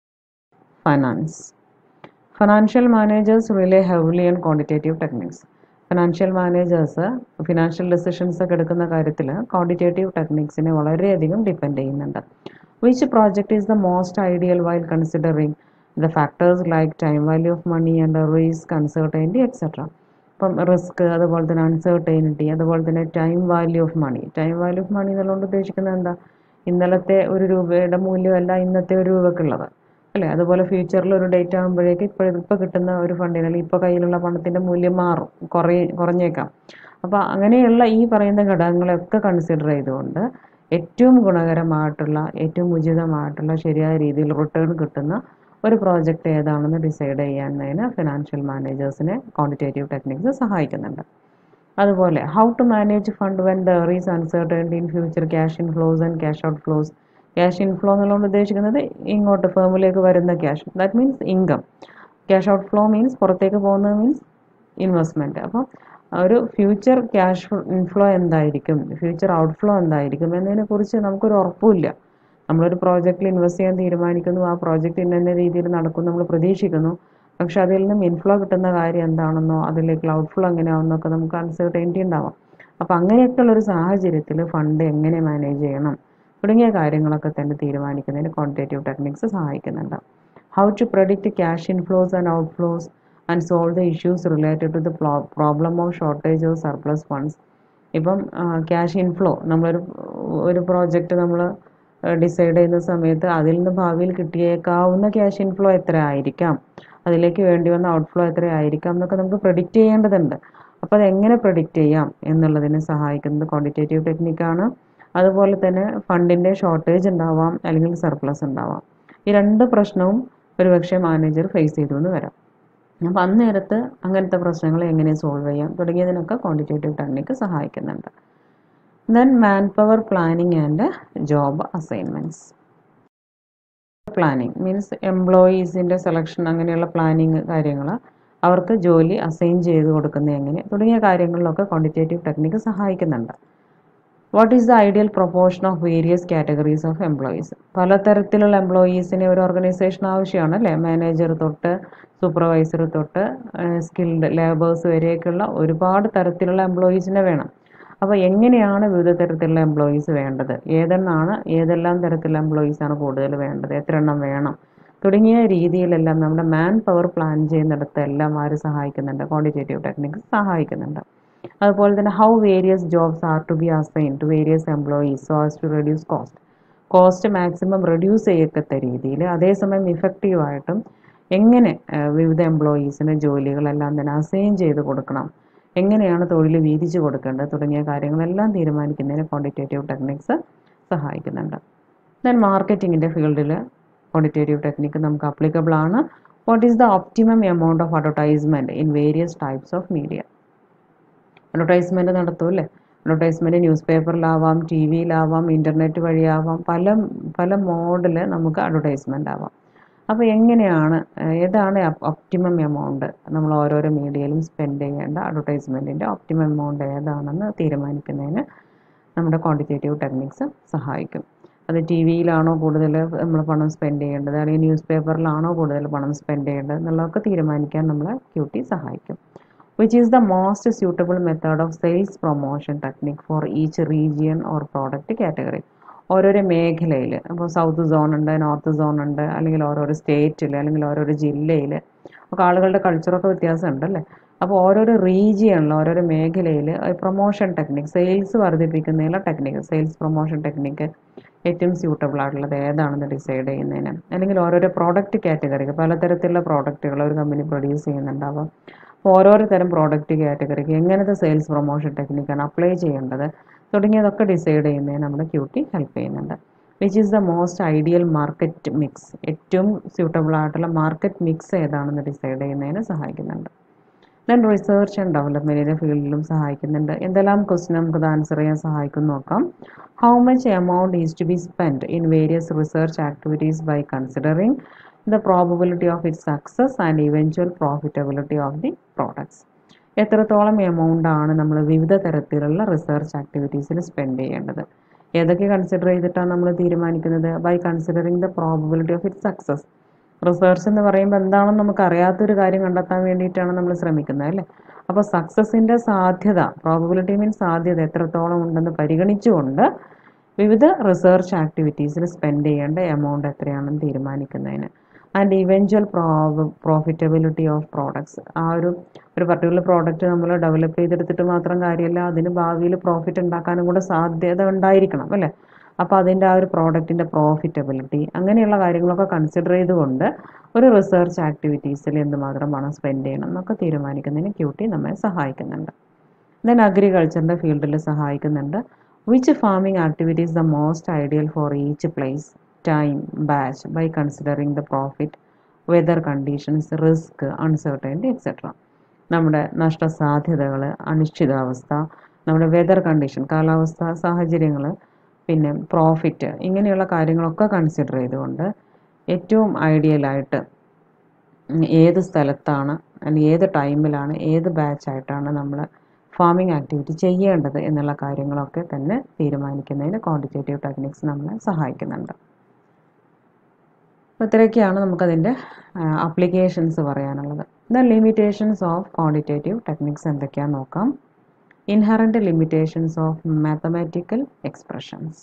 finance financial managers rely heavily and quantitative techniques financial managers financial decisions ഒക്കെ എടുക്കുന്ന കാര്യത്തിൽ ക്വാണ്ടിറ്റേറ്റീവ് ടെക്നിക്സിനെ വളരെയധികം ഡിപ്പെൻഡ് ചെയ്യുന്നുണ്ട് which project is the most ideal while considering the factors like time value of money and risk uncertainty etcetera ഇപ്പം റിസ്ക് അതുപോലെ തന്നെ അൺസർട്ടൈനിറ്റി അതുപോലെ തന്നെ time value of money time value of money എന്നുള്ളത് ഉദ്ദേശിക്കുന്നത് എന്താ ഇന്നലത്തെ ഒരു രൂപയുടെ മൂല്യമല്ല ഇന്നത്തെ ഒരു രൂപക്കുള്ളത് അല്ലേ അതുപോലെ ഫ്യൂച്ചറിൽ ഒരു ഡേറ്റ് ആകുമ്പോഴേക്ക് ഇപ്പോൾ ഇപ്പോൾ കിട്ടുന്ന ഒരു ഫണ്ടിന് അല്ലെങ്കിൽ ഇപ്പോൾ കയ്യിലുള്ള പണത്തിൻ്റെ മൂല്യം മാറും കുറേ കുറഞ്ഞേക്കാം അപ്പോൾ അങ്ങനെയുള്ള ഈ പറയുന്ന ഘടകങ്ങളെയൊക്കെ കൺസിഡർ ചെയ്തുകൊണ്ട് ഏറ്റവും ഗുണകരമായിട്ടുള്ള ഏറ്റവും ഉചിതമായിട്ടുള്ള ശരിയായ രീതിയിൽ റിട്ടേൺ കിട്ടുന്ന ഒരു പ്രോജക്റ്റ് ഏതാണെന്ന് ഡിസൈഡ് ചെയ്യാനതിന് ഫിനാൻഷ്യൽ മാനേജേഴ്സിനെ ക്വാണ്ടിറ്റേറ്റീവ് ടെക്നിക്സ് സഹായിക്കുന്നുണ്ട് അതുപോലെ how to manage fund when there is uncertainty in future cash inflows and cash outflows cash inflow എന്നുള്ളത് ഉദ്ദേശിക്കുന്നത് ഇങ്ങോട്ട് ഫേമിലേക്ക് വരുന്ന cash that means income cash outflow means പുറത്തേക്ക് പോകുന്നത് മീൻസ് ഇൻവെസ്റ്റ്മെൻറ്റ് അപ്പോൾ ഒരു ഫ്യൂച്ചർ ക്യാഷ് ഇൻഫ്ലോ എന്തായിരിക്കും ഫ്യൂച്ചർ ഔട്ട്ഫ്ലോ എന്തായിരിക്കും എന്നതിനെക്കുറിച്ച് നമുക്കൊരു ഉറപ്പുമില്ല നമ്മളൊരു പ്രോജക്റ്റിൽ ഇൻവെസ്റ്റ് ചെയ്യാൻ തീരുമാനിക്കുന്നു ആ പ്രോജക്റ്റ് ഇന്ന ഇന്ന രീതിയിൽ നടക്കും നമ്മൾ പ്രതീക്ഷിക്കുന്നു പക്ഷെ അതിൽ നിന്നും ഇൻഫ്ലോ കിട്ടുന്ന കാര്യം എന്താണെന്നോ അതിലേക്ക് ഔട്ട്ഫ്ലോ എങ്ങനെയാണെന്നൊക്കെ നമുക്ക് അൺസർട്ടനിറ്റി ഉണ്ടാവാം അപ്പോൾ അങ്ങനെയൊക്കെയുള്ള ഒരു സാഹചര്യത്തിൽ ഫണ്ട് എങ്ങനെ മാനേജ് ചെയ്യണം തുടങ്ങിയ കാര്യങ്ങളൊക്കെ തന്നെ തീരുമാനിക്കുന്നതിന് ക്വാണ്ടിറ്റേറ്റീവ് ടെക്നിക്സ് സഹായിക്കുന്നുണ്ട് how to predict cash inflows and outflows and solve the issues related to the problem of shortage of surplus funds ഇപ്പം ക്യാഷ് ഇൻഫ്ലോ നമ്മളൊരു ഒരു പ്രോജക്റ്റ് നമ്മൾ ഡിസൈഡ് ചെയ്യുന്ന സമയത്ത് അതിൽ നിന്ന് ഭാവിയിൽ കിട്ടിയേക്കാവുന്ന ക്യാഷ് ഇൻഫ്ലോ എത്ര ആയിരിക്കാം അതിലേക്ക് വേണ്ടി വന്ന ഔട്ട്ഫ്ലോ എത്ര ആയിരിക്കാം എന്നൊക്കെ നമുക്ക് പ്രഡിക്റ്റ് ചെയ്യേണ്ടതുണ്ട് അപ്പോൾ അതെങ്ങനെ പ്രഡിക്റ്റ് ചെയ്യാം എന്നുള്ളതിനെ സഹായിക്കുന്നത് ക്വാണ്ടിറ്റേറ്റീവ് ടെക്നിക്കാണ് അതുപോലെ തന്നെ ഫണ്ടിൻ്റെ ഷോർട്ടേജ് ഉണ്ടാവാം അല്ലെങ്കിൽ സർപ്ലസ് ഉണ്ടാവാം ഈ രണ്ട് പ്രശ്നവും ഒരുപക്ഷെ മാനേജർ ഫേസ് ചെയ്തു എന്ന് വരാം അപ്പോൾ അന്നേരത്ത് അങ്ങനത്തെ പ്രശ്നങ്ങൾ എങ്ങനെ സോൾവ് ചെയ്യാം തുടങ്ങിയതിനൊക്കെ ക്വാണ്ടിറ്റേറ്റീവ് ടെക്നിക്ക് സഹായിക്കുന്നുണ്ട് then man power planning and job assignments planning means എംപ്ലോയീസിൻ്റെ സെലക്ഷൻ അങ്ങനെയുള്ള പ്ലാനിങ് കാര്യങ്ങൾ അവർക്ക് ജോലി അസൈൻ ചെയ്ത് കൊടുക്കുന്നത് എങ്ങനെ തുടങ്ങിയ കാര്യങ്ങളിലൊക്കെ ക്വാണ്ടിറ്റേറ്റീവ് ടെക്നിക്ക് സഹായിക്കുന്നുണ്ട് what is the ideal proportion of various categories of employees പലതരത്തിലുള്ള എംപ്ലോയീസിനെ ഒരു ഓർഗനൈസേഷൻ ആവശ്യമാണ് അല്ലേ മാനേജർ തൊട്ട് സൂപ്പർവൈസർ തൊട്ട് സ്കിൽഡ് ലേബേഴ്സ് വരെയൊക്കെയുള്ള ഒരുപാട് തരത്തിലുള്ള എംപ്ലോയീസിനെ വേണം അപ്പോൾ എങ്ങനെയാണ് വിവിധ തരത്തിലുള്ള എംപ്ലോയീസ് വേണ്ടത് ഏതെണ്ണാണ് ഏതെല്ലാം തരത്തിലുള്ള എംപ്ലോയീസ് ആണ് കൂടുതൽ വേണ്ടത് എത്ര എണ്ണം വേണം തുടങ്ങിയ രീതിയിലെല്ലാം നമ്മുടെ മാൻ പവർ പ്ലാൻ ചെയ്യുന്നിടത്തെല്ലാം ആര് സഹായിക്കുന്നുണ്ട് ക്വാണ്ടിറ്റേറ്റീവ് ടെക്നിക്സ് സഹായിക്കുന്നുണ്ട് അതുപോലെ തന്നെ how various jobs are to be assign to various employees so as to reduce cost cost maximum reduce ചെയ്യത്തക്ക രീതിയിൽ അതേസമയം ഇഫക്റ്റീവായിട്ടും എങ്ങനെ ആ, വിവിധ എംപ്ലോയീസിന് ജോലികളെല്ലാം തന്നെ അസൈൻ ചെയ്ത് കൊടുക്കണം എങ്ങനെയാണ് തൊഴിൽ വീതിച്ചു കൊടുക്കേണ്ടത് തുടങ്ങിയ കാര്യങ്ങളെല്ലാം തീരുമാനിക്കുന്നതിന് ക്വാണ്ടിറ്റേറ്റീവ് ടെക്നിക്സ് സഹായിക്കുന്നുണ്ട് ദെൻ മാർക്കറ്റിങ്ങിൻ്റെ ഫീൽഡിൽ ക്വാണ്ടിറ്റേറ്റീവ് ടെക്നിക്ക് നമുക്ക് അപ്ലിക്കബിൾ ആണ് what is the optimum amount of advertisement in various types of media advertisement നടത്തും അല്ലേ അഡ്വർടൈസ്മെൻറ്റ് ന്യൂസ് പേപ്പറിലാവാം ടി വിയിലാവാം ഇൻ്റർനെറ്റ് വഴിയാവാം പല പല മോഡിൽ നമുക്ക് അഡ്വർടൈസ്മെൻ്റ് ആവാം അപ്പോൾ എങ്ങനെയാണ് ഏഹ് ഏതാണ് ഒപ്റ്റിമം എമൗണ്ട് നമ്മൾ ഓരോരോ മീഡിയയിലും സ്പെൻഡ് ചെയ്യേണ്ട അഡ്വർടൈസ്മെൻറ്റിൻ്റെ ഒപ്റ്റിമം എമൗണ്ട് ഏതാണെന്ന് തീരുമാനിക്കുന്നതിന് നമ്മുടെ ക്വാണ്ടിറ്റേറ്റീവ് ടെക്നിക്സ് സഹായിക്കും അത് ടി വിയിലാണോ കൂടുതൽ നമ്മൾ പണം സ്പെൻഡ് ചെയ്യേണ്ടത് അല്ലെങ്കിൽ ന്യൂസ് പേപ്പറിലാണോ കൂടുതൽ പണം സ്പെൻഡ് ചെയ്യേണ്ടത് എന്നുള്ളതൊക്കെ തീരുമാനിക്കാൻ നമ്മളെ ക്യൂ ടി സഹായിക്കും which is the most suitable method of sales promotion technique for each region or product category ഓരോരോ മേഖലയിൽ അപ്പോൾ സൗത്ത് സോൺ ഉണ്ട് നോർത്ത് സോൺ ഉണ്ട് അല്ലെങ്കിൽ ഓരോരോ സ്റ്റേറ്റിൽ അല്ലെങ്കിൽ ഓരോരോ ജില്ലയിൽ ഒക്കെ ആളുകളുടെ കൾച്ചറൊക്കെ വ്യത്യാസമുണ്ട് അല്ലേ അപ്പോൾ ഓരോരോ റീജിയണിൽ ഓരോരോ മേഖലയിൽ പ്രൊമോഷൻ ടെക്നിക് സെയിൽസ് വർദ്ധിപ്പിക്കുന്നതിനുള്ള ടെക്നിക്ക് സെയിൽസ് പ്രൊമോഷൻ ടെക്നിക്ക് ഏറ്റവും സ്യൂട്ടബിൾ ആയിട്ടുള്ളത് ഏതാണെന്ന് ഡിസൈഡ് ചെയ്യുന്നതിന് അല്ലെങ്കിൽ ഓരോരോ പ്രോഡക്റ്റ് കാറ്റഗറിക്ക് പലതരത്തിലുള്ള പ്രോഡക്റ്റുകൾ ഒരു കമ്പനി പ്രൊഡ്യൂസ് ചെയ്യുന്നുണ്ടാവാം അപ്പോൾ ഓരോരോ തരം പ്രോഡക്റ്റ് കാറ്റഗറിക്ക് എങ്ങനത്തെ സെയിൽസ് പ്രൊമോഷൻ ടെക്നിക്കാണ് അപ്ലൈ ചെയ്യേണ്ടത് തുടങ്ങിയതൊക്കെ ഡിസൈഡ് ചെയ്യുന്നതിന് നമ്മുടെ ക്യൂട്ടി ഹെൽപ്പ് ചെയ്യുന്നുണ്ട് which is the most ideal market mix ഏറ്റവും സ്യൂട്ടബിൾ ആയിട്ടുള്ള മാർക്കറ്റ് മിക്സ് ഏതാണെന്ന് ഡിസൈഡ് ചെയ്യുന്നതിന് സഹായിക്കുന്നുണ്ട് ദെൻ റിസർച്ച് ആൻഡ് ഡെവലപ്മെൻറ്റിൻ്റെ ഫീൽഡിലും സഹായിക്കുന്നുണ്ട് എന്തെല്ലാം ക്വസ്റ്റ്യൻ നമുക്കത് ആൻസർ ചെയ്യാൻ സഹായിക്കും നോക്കാം how much amount is to be spend in various research activities by considering the probability of it success and eventual profitability of the products എത്രത്തോളം എമൗണ്ട് ആണ് നമ്മൾ വിവിധ തരത്തിലുള്ള റിസർച്ച് ആക്ടിവിറ്റീസിൽ സ്പെൻഡ് ചെയ്യേണ്ടത് ഏതൊക്കെ കൺസിഡർ ചെയ്തിട്ടാണ് നമ്മൾ തീരുമാനിക്കുന്നത് by considering the probability of it success research എന്ന് പറയുമ്പോൾ എന്താണെന്ന് നമുക്ക് അറിയാത്തൊരു കാര്യം കണ്ടെത്താൻ വേണ്ടിയിട്ടാണ് നമ്മൾ ശ്രമിക്കുന്നത് അല്ലേ അപ്പോൾ സക്സസിൻ്റെ സാധ്യത പ്രോബബിലിറ്റി മീൻസ് സാധ്യത എത്രത്തോളം ഉണ്ടെന്ന് പരിഗണിച്ചുകൊണ്ട് വിവിധ റിസർച്ച് ആക്ടിവിറ്റീസിൽ സ്പെൻഡ് ചെയ്യേണ്ട എമൗണ്ട് എത്രയാണെന്ന് തീരുമാനിക്കുന്നതിന് and eventual profitability of products ആ ഒരു ഒരു പർട്ടിക്കുലർ പ്രോഡക്റ്റ് നമ്മൾ ഡെവലപ്പ് ചെയ്തെടുത്തിട്ട് മാത്രം കാര്യമല്ല അതിന് ഭാവിയിൽ പ്രോഫിറ്റ് ഉണ്ടാക്കാനും കൂടെ സാധ്യത ഉണ്ടായിരിക്കണം അല്ലേ അപ്പോൾ അതിൻ്റെ ആ ഒരു പ്രോഡക്റ്റിൻ്റെ പ്രോഫിറ്റബിലിറ്റി അങ്ങനെയുള്ള കാര്യങ്ങളൊക്കെ കൺസിഡർ ചെയ്തുകൊണ്ട് ഒരു റിസർച്ച് ആക്ടിവിറ്റീസിൽ എന്തുമാത്രം പണം സ്പെൻഡ് ചെയ്യണം എന്നൊക്കെ തീരുമാനിക്കുന്നതിന് ക്യൂട്ടി നമ്മെ സഹായിക്കുന്നുണ്ട് ദെൻ അഗ്രികൾച്ചറിൻ്റെ ഫീൽഡിൽ സഹായിക്കുന്നുണ്ട് which farming activities the most ideal for each place time batch by considering the profit weather conditions risk uncertainty etcetera നമ്മുടെ നഷ്ടസാധ്യതകൾ അനിശ്ചിതാവസ്ഥ നമ്മുടെ വെതർ കണ്ടീഷൻ കാലാവസ്ഥ സാഹചര്യങ്ങൾ പിന്നെ പ്രോഫിറ്റ് ഇങ്ങനെയുള്ള കാര്യങ്ങളൊക്കെ കൺസിഡർ ചെയ്തുകൊണ്ട് ഏറ്റവും ഐഡിയലായിട്ട് ഏത് സ്ഥലത്താണ് അല്ലെങ്കിൽ ഏത് ടൈമിലാണ് ഏത് ബാച്ചായിട്ടാണ് നമ്മൾ ഫാമിംഗ് ആക്ടിവിറ്റി ചെയ്യേണ്ടത് എന്നുള്ള കാര്യങ്ങളൊക്കെ തന്നെ തീരുമാനിക്കുന്നതിന് ക്വാണ്ടിറ്റേറ്റീവ് ടെക്നിക്സ് നമ്മളെ സഹായിക്കുന്നുണ്ട് അപ്പോൾ ഇത്രയൊക്കെയാണ് നമുക്കതിൻ്റെ അപ്ലിക്കേഷൻസ് പറയാനുള്ളത് the limitations of quantitative techniques എന്തൊക്കെയാണെന്ന് നോക്കാം inherent limitations of mathematical expressions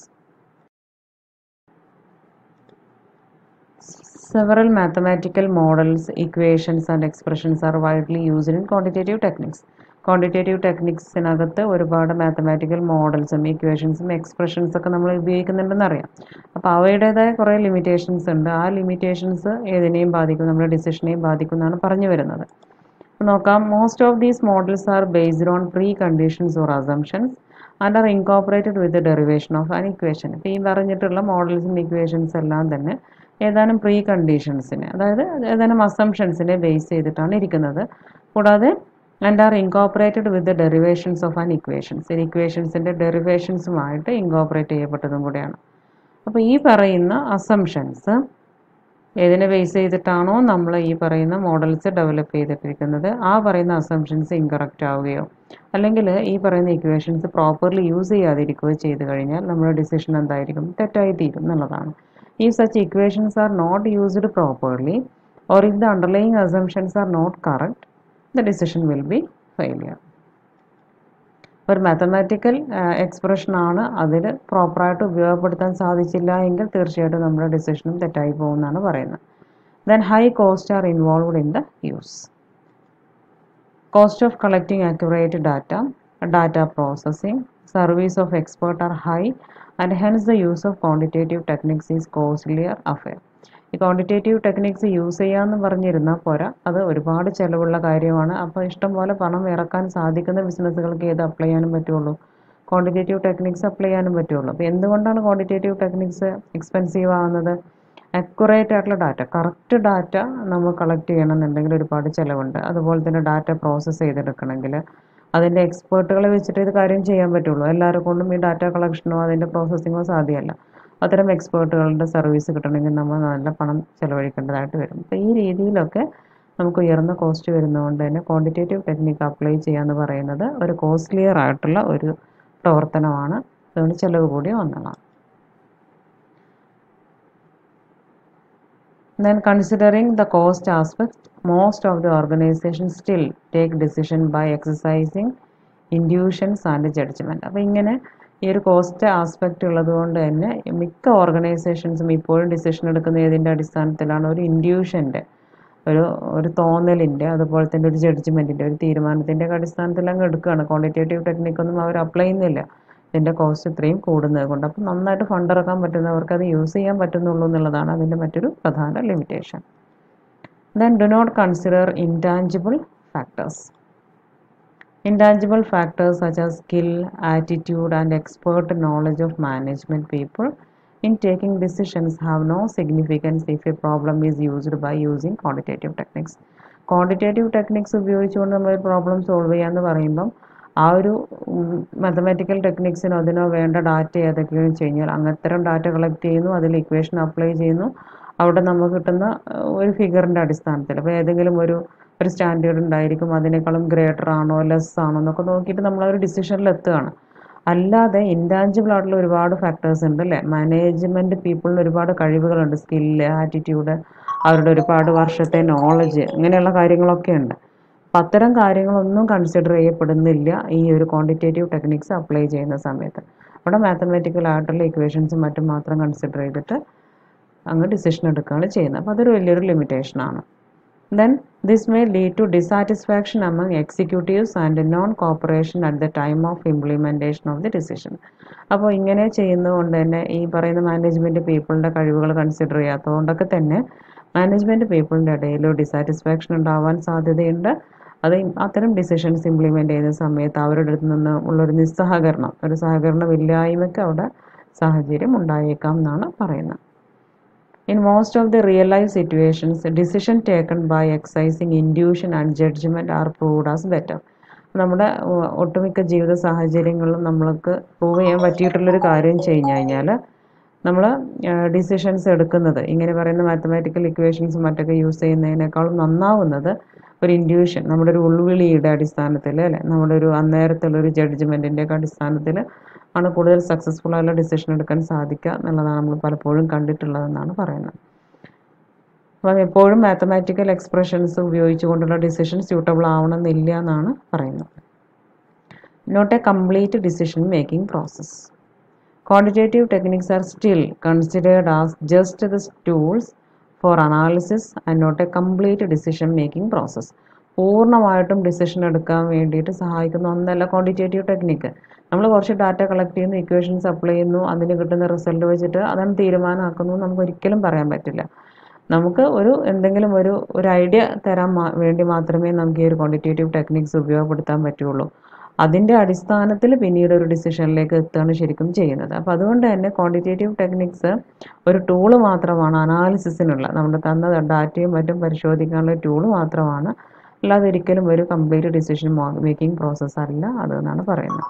Several mathematical models, equations and expressions are widely used in quantitative techniques. Quantitative ടെക്നിക്സിനകത്ത് ഒരുപാട് മാത്തമാറ്റിക്കൽ മോഡൽസും ഇക്വേഷൻസും എക്സ്പ്രഷൻസ് ഒക്കെ നമ്മൾ ഉപയോഗിക്കുന്നുണ്ടെന്ന് അറിയാം അപ്പോൾ അവയുടേതായ കുറേ ലിമിറ്റേഷൻസ് ഉണ്ട് ആ ലിമിറ്റേഷൻസ് ഏതിനെയും ബാധിക്കും നമ്മുടെ ഡിസിഷനെയും ബാധിക്കും എന്നാണ് പറഞ്ഞു വരുന്നത് അപ്പോൾ നോക്കാം most of these models are based on preconditions or assumptions and are incorporated with derivation of an equation ഇപ്പോൾ ഈ പറഞ്ഞിട്ടുള്ള മോഡൽസും ഇക്വേഷൻസ് എല്ലാം തന്നെ ഏതാനും പ്രീ കണ്ടീഷൻസിനെ അതായത് ഏതാനും അസംഷൻസിനെ ബേസ് ചെയ്തിട്ടാണ് ഇരിക്കുന്നത് കൂടാതെ and are incorporated with derivations of an equations ഇക്വേഷൻസിൻ്റെ ഡെറിവേഷൻസുമായിട്ട് ഇൻകോപ്പറേറ്റ് ചെയ്യപ്പെട്ടതും കൂടെയാണ് അപ്പോൾ ഈ പറയുന്ന അസംഷൻസ് ഏതിനെ ബേസ് ചെയ്തിട്ടാണോ നമ്മൾ ഈ പറയുന്ന മോഡൽസ് ഡെവലപ്പ് ചെയ്തിട്ടിരിക്കുന്നത് ആ പറയുന്ന അസംഷൻസ് ഇൻകറക്റ്റ് ആവുകയോ അല്ലെങ്കിൽ ഈ പറയുന്ന ഇക്വേഷൻസ് പ്രോപ്പർലി യൂസ് ചെയ്യാതിരിക്കുകയോ ചെയ്തു കഴിഞ്ഞാൽ നമ്മുടെ ഡിസിഷൻ എന്തായിരിക്കും തെറ്റായി തീരും എന്നുള്ളതാണ് if such equations are not used properly or if the underlying assumptions are not correct the decision will be failure ഒരു മാത്തമാറ്റിക്കൽ എക്സ്പ്രഷൻ ആണ് അതിൽ പ്രോപ്പറായിട്ട് ഉപയോഗപ്പെടുത്താൻ സാധിച്ചില്ല എങ്കിൽ തീർച്ചയായിട്ടും നമ്മുടെ ഡിസിഷനും തെറ്റായി പോകുമെന്നാണ് പറയുന്നത് then high cost are involved in the use cost of collecting accurate data data processing service of expert are high and hence the use of quantitative techniques is costlier affair ഈ ക്വാണ്ടിറ്റേറ്റീവ് ടെക്നിക്സ് യൂസ് ചെയ്യാമെന്ന് പറഞ്ഞിരുന്നാൽ പോരാ അത് ഒരുപാട് ചിലവുള്ള കാര്യമാണ് അപ്പോൾ ഇഷ്ടം പോലെ പണം ഇറക്കാൻ സാധിക്കുന്ന ബിസിനസ്സുകൾക്ക് ഏത് അപ്ലൈ ചെയ്യാനും പറ്റുള്ളൂ ക്വാണ്ടിറ്റേറ്റീവ് ടെക്നിക്സ് അപ്ലൈ ചെയ്യാനും പറ്റുള്ളൂ അപ്പോൾ എന്തുകൊണ്ടാണ് ക്വാണ്ടിറ്റേറ്റീവ് ടെക്നിക്സ് എക്സ്പെൻസീവ് ആവുന്നത് അക്യുറേറ്റ് ആയിട്ടുള്ള ഡാറ്റ കറക്റ്റ് ഡാറ്റ നമ്മൾ കളക്ട് ചെയ്യണമെന്നുണ്ടെങ്കിൽ ഒരുപാട് ചിലവുണ്ട് അതുപോലെ തന്നെ ഡാറ്റ പ്രോസസ്സ് ചെയ്തെടുക്കണമെങ്കിൽ അതിൻ്റെ എക്സ്പേർട്ടുകളെ വെച്ചിട്ട് ഇത് കാര്യം ചെയ്യാൻ പറ്റുള്ളൂ എല്ലാവരെ കൊണ്ടും ഈ ഡാറ്റ കളക്ഷനോ അതിൻ്റെ പ്രോസസ്സിങ്ങോ സാധ്യമല്ല അത്തരം എക്സ്പേർട്ടുകളുടെ സർവീസ് കിട്ടണമെങ്കിൽ നമ്മൾ നല്ല പണം ചിലവഴിക്കേണ്ടതായിട്ട് വരും അപ്പോൾ ഈ രീതിയിലൊക്കെ നമുക്ക് ഉയർന്ന കോസ്റ്റ് വരുന്നതുകൊണ്ട് തന്നെ ക്വാണ്ടിറ്റേറ്റീവ് ടെക്നിക്ക് അപ്ലൈ ചെയ്യുക എന്ന് പറയുന്നത് ഒരു കോസ്റ്റ്ലിയർ ആയിട്ടുള്ള ഒരു പ്രവർത്തനമാണ് അതുകൊണ്ട് ചിലവ് കൂടി വന്നതാണ് Then considering the cost aspect, most of the organizations still take decision by exercising intuitions and judgment. അപ്പോൾ ഇങ്ങനെ ഈ ഒരു കോസ്റ്റ് ആസ്പെക്റ്റ് ഉള്ളത് കൊണ്ട് തന്നെ മിക്ക ഓർഗനൈസേഷൻസും ഇപ്പോഴും ഡിസിഷൻ എടുക്കുന്ന ഏതിൻ്റെ അടിസ്ഥാനത്തിലാണ് ഒരു ഇൻഡ്യൂഷൻ്റെ ഒരു ഒരു തോന്നലിൻ്റെ അതുപോലെ തന്നെ ഒരു ജഡ്ജ്മെൻറ്റിൻ്റെ ഒരു തീരുമാനത്തിൻ്റെ ഒക്കെ അടിസ്ഥാനത്തിൽ അങ്ങ് എടുക്കുകയാണ് ക്വാണ്ടിറ്റേറ്റീവ് ടെക്നിക്കൊന്നും അവർ അപ്ലൈ ചെയ്യുന്നില്ല ഇതിൻ്റെ കോസ്റ്റ് ഇത്രയും കൂടുന്നത് കൊണ്ട് അപ്പം നന്നായിട്ട് ഫണ്ട് ഇറക്കാൻ പറ്റുന്നവർക്ക് അത് യൂസ് ചെയ്യാൻ പറ്റുന്നുള്ളൂ എന്നുള്ളതാണ് അതിൻ്റെ മറ്റൊരു പ്രധാന limitation then do not consider intangible factors Intangible factors such as skill, attitude, and expert knowledge of management people in taking decisions have no significance if a problem is used by using quantitative techniques. Quantitative techniques ഉപയോഗിച്ചുകൊണ്ട് നമ്മൾ പ്രോബ്ലം സോൾവ് ചെയ്യാന്ന് പറയുമ്പം ആ ഒരു മാത്തമാറ്റിക്കൽ ടെക്നിക്സിനോ അതിനോ വേണ്ട ഡാറ്റ ഏതൊക്കെയാണെന്ന് വെച്ച് കഴിഞ്ഞാൽ അങ്ങത്തരം ഡാറ്റ കളക്ട് ചെയ്യുന്നു അതിൽ ഇക്വേഷൻ അപ്ലൈ ചെയ്യുന്നു അവിടെ നമുക്ക് കിട്ടുന്ന ഏഹ്, ഒരു ഫിഗറിൻ്റെ അടിസ്ഥാനത്തിൽ അപ്പോൾ ഏതെങ്കിലും ഒരു ഒരു സ്റ്റാൻഡേർഡ് ഉണ്ടായിരിക്കും അതിനേക്കാളും ഗ്രേറ്റർ ആണോ ലെസ് ആണോ എന്നൊക്കെ നോക്കിയിട്ട് നമ്മൾ ആ ഒരു ഡിസിഷനിൽ എത്തുകയാണ് അല്ലാതെ ഇൻറ്റാഞ്ചിബിൾ ആയിട്ടുള്ള ഒരുപാട് ഫാക്ടേഴ്സ് ഉണ്ട് അല്ലേ മാനേജ്മെൻറ്റ് പീപ്പിളിന് ഒരുപാട് കഴിവുകളുണ്ട് സ്കില്ല് ആറ്റിറ്റ്യൂഡ് അവരുടെ ഒരുപാട് വർഷത്തെ നോളജ് ഇങ്ങനെയുള്ള കാര്യങ്ങളൊക്കെ ഉണ്ട് അപ്പം അത്തരം കാര്യങ്ങളൊന്നും കൺസിഡർ ചെയ്യപ്പെടുന്നില്ല ഈ ഒരു ക്വാണ്ടിറ്റേറ്റീവ് ടെക്നിക്സ് അപ്ലൈ ചെയ്യുന്ന സമയത്ത് അവിടെ മാത്തമാറ്റിക്കൽ ആയിട്ടുള്ള ഇക്വേഷൻസും മറ്റും മാത്രം കൺസിഡർ ചെയ്തിട്ട് അങ്ങ് ഡിസിഷൻ എടുക്കുകയാണ് ചെയ്യുന്നത് അപ്പോൾ അതൊരു വലിയൊരു ലിമിറ്റേഷനാണ് then this may lead to dissatisfaction among executives and non cooperation at the time of implementation of the decision അപ്പോൾ ഇങ്ങനെ ചെയ്യുന്നതുകൊണ്ട് തന്നെ ഈ പറയുന്ന മാനേജ്മെൻറ്റ് പീപ്പിളിൻ്റെ കഴിവുകൾ കൺസിഡർ ചെയ്യാത്തതുകൊണ്ടൊക്കെ തന്നെ മാനേജ്മെൻറ്റ് പീപ്പിളിൻ്റെ ഇടയിൽ ഡിസാറ്റിസ്ഫാക്ഷൻ ഉണ്ടാവാൻ സാധ്യതയുണ്ട് അത് ഇം- അത്തരം ഡിസിഷൻസ് ഇംപ്ലിമെൻ്റ് ചെയ്യുന്ന സമയത്ത് അവരുടെ അടുത്ത് നിന്ന് ഉള്ളൊരു നിസ്സഹകരണം ഒരു സഹകരണമില്ലായ്മയ്ക്ക് അവിടെ സാഹചര്യം ഉണ്ടായേക്കാം എന്നാണ് പറയുന്നത് In most of the real life situations, decision taken by exercising intuition and judgment are proved as better. നമ്മുടെ ഒ- ഒട്ടുമിക്ക ജീവിത സാഹചര്യങ്ങളിലും നമ്മൾക്ക് പ്രൂവ് ചെയ്യാൻ പറ്റിയിട്ടുള്ളൊരു കാര്യം ചെയ്ഞ്ഞു കഴിഞ്ഞാൽ നമ്മൾ ഡിസിഷൻസ് എടുക്കുന്നത് ഇങ്ങനെ പറയുന്ന മാത്തമാറ്റിക്കൽ ഇക്വേഷൻസ് മറ്റൊക്കെ യൂസ് ചെയ്യുന്നതിനേക്കാളും നന്നാവുന്നത് ഒരു ഇൻഡ്യൂഷൻ നമ്മുടെ ഒരു ഉൾവിളിയുടെ അടിസ്ഥാനത്തിൽ അല്ലെ നമ്മുടെ ഒരു അന്നേരത്തുള്ള ഒരു ജഡ്ജ്മെൻറ്റിൻ്റെ ഒക്കെ അടിസ്ഥാനത്തിൽ ആണ് കൂടുതൽ സക്സസ്ഫുൾ ആയിട്ടുള്ള ഡിസിഷൻ എടുക്കാൻ സാധിക്കുക എന്നുള്ളതാണ് നമ്മൾ പലപ്പോഴും കണ്ടിട്ടുള്ളതെന്നാണ് പറയുന്നത് അപ്പം എപ്പോഴും മാത്തമാറ്റിക്കൽ എക്സ്പ്രഷൻസ് ഉപയോഗിച്ചുകൊണ്ടുള്ള ഡിസിഷൻ സ്യൂട്ടബിൾ ആവണമെന്നില്ല എന്നാണ് പറയുന്നത് not a complete decision making process Quantitative techniques are still considered as just the tools for analysis and not a complete decision making process. പൂർണ്ണമായിട്ടും ഡിസിഷൻ എടുക്കാൻ വേണ്ടിയിട്ട് സഹായിക്കുന്ന ഒന്നല്ല ക്വാണ്ടിറ്റേറ്റീവ് ടെക്നിക്ക് നമ്മൾ കുറച്ച് ഡാറ്റ കളക്ട് ചെയ്യുന്നു ഇക്വേഷൻസ് അപ്ലൈ ചെയ്യുന്നു അതിന് കിട്ടുന്ന റിസൾട്ട് വെച്ചിട്ട് അതാണ് തീരുമാനമാക്കുന്നു എന്ന് നമുക്ക് ഒരിക്കലും പറയാൻ പറ്റില്ല നമുക്ക് ഒരു എന്തെങ്കിലും ഒരു ഒരു ഐഡിയ തരാൻ മാ- വേണ്ടി മാത്രമേ നമുക്ക് ഈ ഒരു ക്വാണ്ടിറ്റേറ്റീവ് ടെക്നിക്സ് ഉപയോഗപ്പെടുത്താൻ പറ്റുള്ളൂ അതിൻ്റെ അടിസ്ഥാനത്തിൽ പിന്നീട് ഒരു ഡിസിഷനിലേക്ക് എത്തുകയാണ് ശരിക്കും ചെയ്യുന്നത് അപ്പോൾ അതുകൊണ്ട് തന്നെ ക്വാണ്ടിറ്റേറ്റീവ് ടെക്നിക്സ് ഒരു ടൂള് മാത്രമാണ് അനാലിസിസിനുള്ള നമ്മുടെ തന്ന ഡാറ്റയും മറ്റും പരിശോധിക്കാനുള്ള ടൂള് മാത്രമാണ് അല്ലാതെ ഒരിക്കലും ഒരു കംപ്ലീറ്റ് ഡിസിഷൻ മേക്കിംഗ് പ്രോസസ്സ് അല്ല അതെന്നാണ് പറയുന്നത്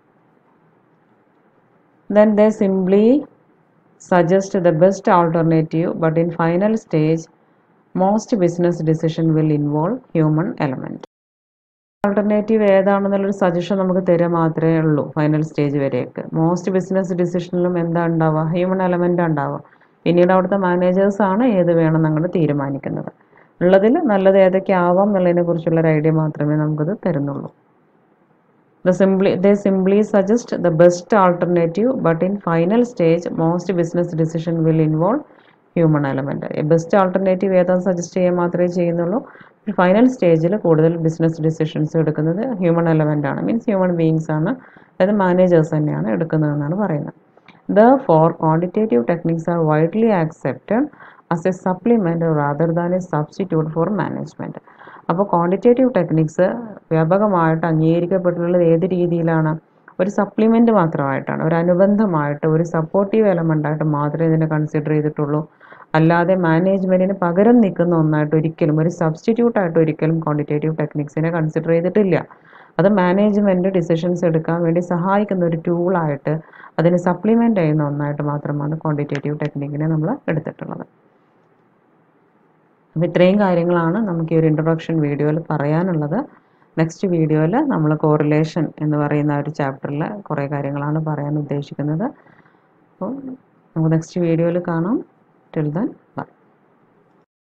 then they simply suggest the best alternative but in final stage most business decision will involve human element alternative ഏതാണെന്നുള്ളൊരു സജഷൻ നമുക്ക് തരിക മാത്രമേ ഉള്ളൂ ഫൈനൽ സ്റ്റേജ് വരെയൊക്കെ മോസ്റ്റ് ബിസിനസ് ഡിസിഷനിലും എന്താ ഉണ്ടാവുക ഹ്യൂമൻ എലമെൻ്റ് ഉണ്ടാവുക പിന്നീട് അവിടുത്തെ മാനേജേഴ്സ് ആണ് ഏത് വേണം അങ്ങോട്ട് തീരുമാനിക്കുന്നത് ഉള്ളതിൽ നല്ലത് ഏതൊക്കെ ആവാം എന്നുള്ളതിനെ കുറിച്ചുള്ള ഒരു ഐഡിയ മാത്രമേ നമുക്കത് തരുന്നുള്ളൂ The simply, they simply suggest the best alternative, but in final stage, most business decision will involve human element best alternative ഏതാണെന്ന് സജസ്റ്റ് ചെയ്യാൻ മാത്രമേ ചെയ്യുന്നുള്ളൂ ഫൈനൽ സ്റ്റേജിൽ കൂടുതൽ ബിസിനസ് ഡിസിഷൻസ് എടുക്കുന്നത് ഹ്യൂമൻ എലമെൻ്റ് ആണ് മീൻസ് ഹ്യൂമൻ ബീയിങ്സ് ആണ് അതായത് മാനേജേഴ്സ് തന്നെയാണ് എടുക്കുന്നതെന്നാണ് പറയുന്നത് therefore quantitative techniques are widely accepted as a supplement rather than a substitute for management അപ്പോൾ ക്വാണ്ടിറ്റേറ്റീവ് ടെക്നിക്സ് വ്യാപകമായിട്ട് അംഗീകരിക്കപ്പെട്ടിട്ടുള്ളത് ഏത് രീതിയിലാണ് ഒരു സപ്ലിമെൻറ്റ് മാത്രമായിട്ടാണ് ഒരു അനുബന്ധമായിട്ട് ഒരു സപ്പോർട്ടീവ് എലമെൻ്റായിട്ട് മാത്രമേ ഇതിനെ കൺസിഡർ ചെയ്തിട്ടുള്ളൂ അല്ലാതെ മാനേജ്മെൻറ്റിന് പകരം നിൽക്കുന്ന ഒന്നായിട്ട് ഒരിക്കലും ഒരു സബ്സ്റ്റിറ്റ്യൂട്ടായിട്ട് ഒരിക്കലും ക്വാണ്ടിറ്റേറ്റീവ് ടെക്നിക്സിനെ കൺസിഡർ ചെയ്തിട്ടില്ല അത് മാനേജ്മെൻറ്റ് ഡിസിഷൻസ് എടുക്കാൻ വേണ്ടി സഹായിക്കുന്ന ഒരു ടൂളായിട്ട് അതിന് സപ്ലിമെൻ്റ് ചെയ്യുന്ന ഒന്നായിട്ട് മാത്രമാണ് ക്വാണ്ടിറ്റേറ്റീവ് ടെക്നിക്കിനെ നമ്മൾ എടുത്തിട്ടുള്ളത് അപ്പോൾ ഇത്രയും കാര്യങ്ങളാണ് നമുക്ക് ഈ ഒരു ഇൻട്രൊഡക്ഷൻ വീഡിയോയിൽ പറയാനുള്ളത് നെക്സ്റ്റ് വീഡിയോയിൽ നമ്മൾ കോറിലേഷൻ എന്ന് പറയുന്ന ഒരു ചാപ്റ്ററിൽ കുറേ കാര്യങ്ങളാണ് പറയാൻ ഉദ്ദേശിക്കുന്നത് അപ്പോൾ നമുക്ക് നെക്സ്റ്റ് വീഡിയോയിൽ കാണാം ടിൽ ദൻ